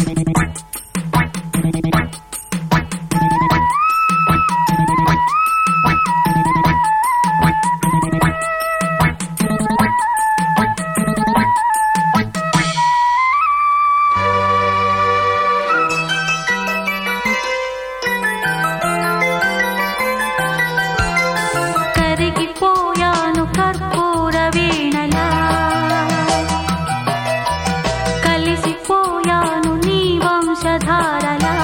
కరిగిపోయాను కర్పూర వీణలా కలిసిపోయాను నీ వంశధారలా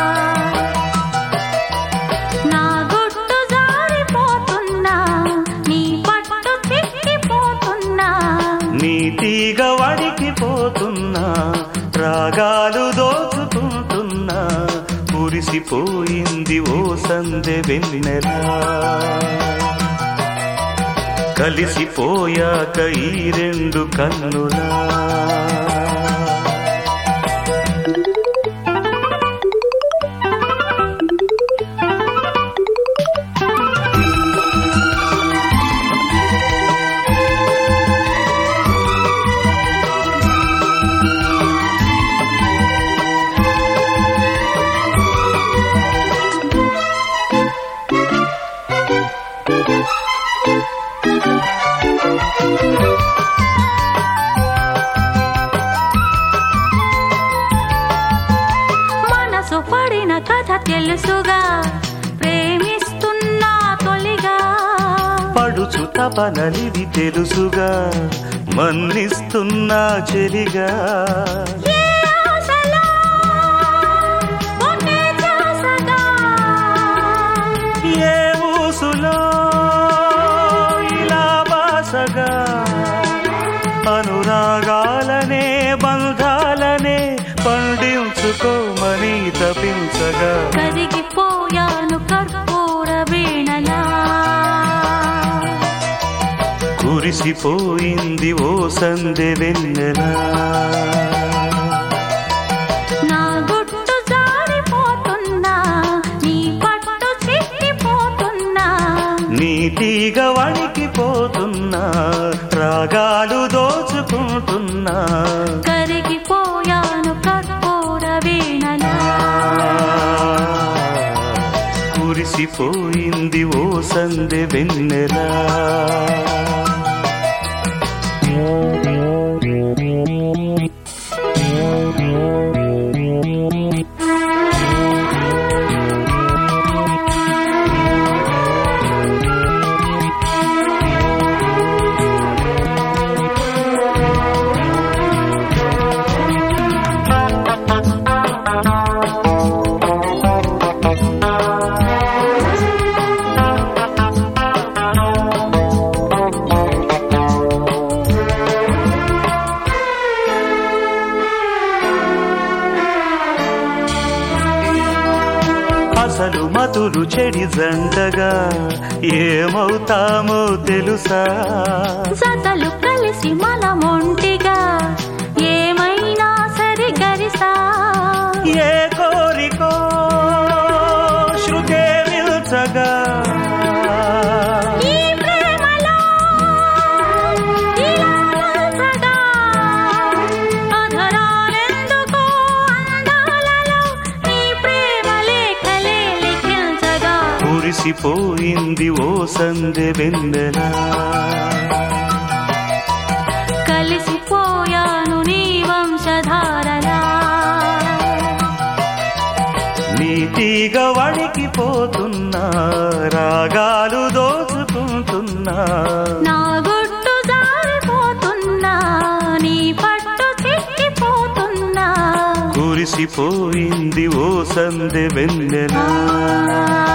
నా గుట్టు జారిపోతున్నా నీ పట్టు చిక్కిపోతున్నా నీ తీగ వడికిపోతున్నా రాగాలు దోచుకుంటున్నా కురిసిపోయింది ఓ సందె వెన్నెలా కలిసిపోయాక ఈ రెండు కన్నులా మనసు పడిన కథ తెలుసుగా ప్రేమిస్తున్నా తొలిగా పడుచు తపనలిది తెలుసుగా మన్నిస్తున్నా చెలిగా ఏ ఆశలో ఒకే ధ్యాసగా ఏ ఊసులో ఇలా బాసగా అనురాగాలనే బంధాలనే పండించుకోమని తపించగా కరిగిపోయాను కర్పూర వీణలా కురిసిపోయింది ఓ సందె వెన్నెలా నా గుట్టు జారిపోతున్నా నీ పట్టు చిక్కిపోతున్నా నీ తీగ వణికిపోతున్నా రాగాలు దోచుకుంటున్నా కరిగిపోయాను కర్పూర వీణలా కురిసిపోయింది ఓ సందె వెన్నెలా అసలు మతులు చెడి జంటగా ఏమవుతామో తెలుసా జతలు కలిసి మనమొంటిగా ఏమైనా సరి గరిసా ఏ కోరికో శృతే మిల్చగా ఈ ప్రేమలో ఇలా వలసగా అధరాలెందుకో అందాలలో నీ ప్రేమ లేఖలే లిఖించగా కురిసిపోయింది ఓ సందె వెన్నెలా కలిసిపోయాను నీ వంశధారలా నీ తీగ వణికిపోతున్నా రాగాలు దోచుకుంటున్నా నా గుట్టు జారిపోతున్నా నీ పట్టు చిక్కిపోతున్నా కురిసిపోయింది ఓ సందె వెన్నెలా ఆ